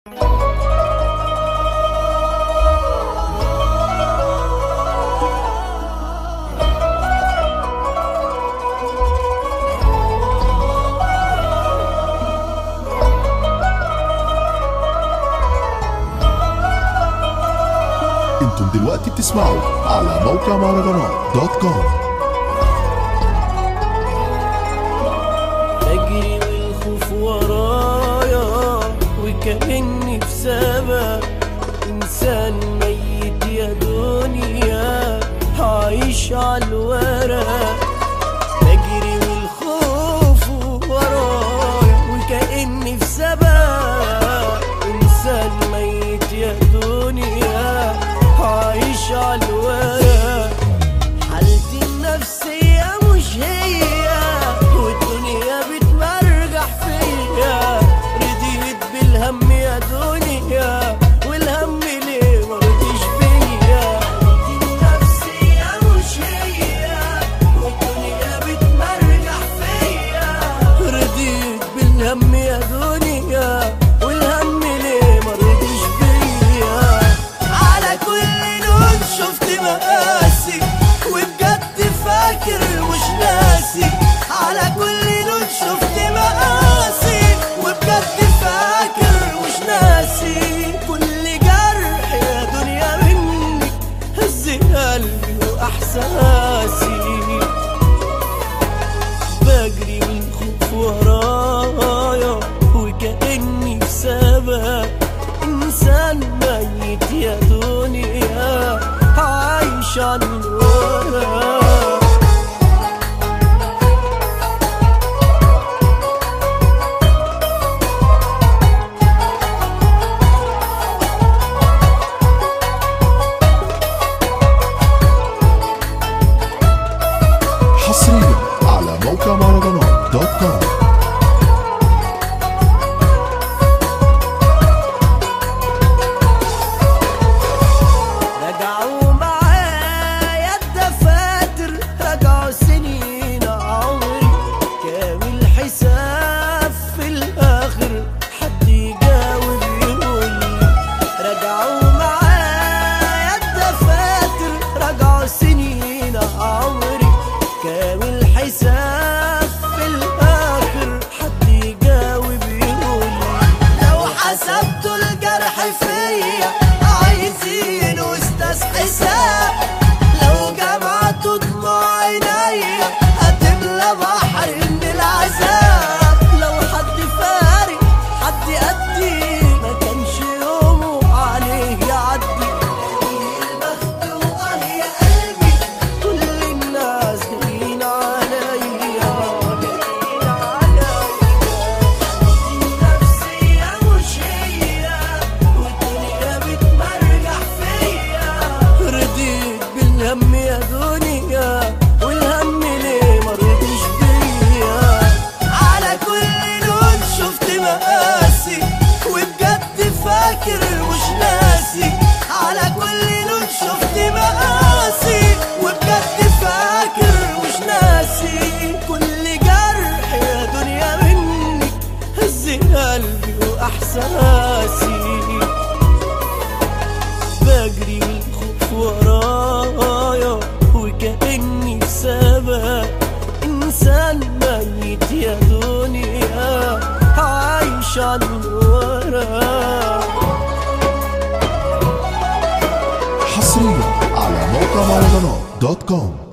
انتم دلوقتي بتسمعوا على موقع مهرجانات دوت كوم بجري والخوف ورايا وكأني في سما إنسان ميت يا دنيا عايش على الورق بجري والخوف ورايا وكأني في سما إنسان ميت يا دنيا عايش على الورق حالتي النفسية مش هي والدنيا بتمرجح فيا رديت بالهم يا دنيا والهم ليه مرضيش بيا حالتي النفسية مش هي والدنيا بتمرجح فيا رديت بالهم يا دنيا والهم ليه مرضيش بيا على كل لون شفت مقاسي وبجد فاكر مش ناسي على كل لون شفت مقاسي وبجد فاكر مش ناسي كل جرح يا دنيا منك هز قلبي واحساسي بجري من خوف ورايا وكأني في سبق إنسان ميت يا دنيا عايش على الورق حصريا على موقع مهرجانات دوت كوم رجعوا معايا الدفاتر رجعوا سنين عمري كامل حساب في الاخر حد يجاوب يقول رجعوا معايا الدفاتر رجعوا سنين عمري كامل حساب في الاخر حد يجاوب يقول لو حسبتوا الجرح فيا عايزين استاذ حساب لو جمعتوا دموع عينيا هتملى بحر من العذاب لو حد فارق حد قدي ما كانش يومه عليه يعدي المخدوع يا قلبي كل الناس جايين عليا جايين عليا النفسية مش هي والدنيا بتمرجح فيا رديت بالهم يا دنيا والهم ليه مرضيش بيا على كل لون شفت مقاسي وبجد فاكر مش ناسي على كل لون شفت مقاسي وبجد فاكر مش ناسي كل جرح يا دنيا منك هز قلبي واحساسي بجري والخوف ورايا وكأني في سبق إنسان ميت يا دنيا عايش على الورق حصريا على موقع مهرجانات دوت كوم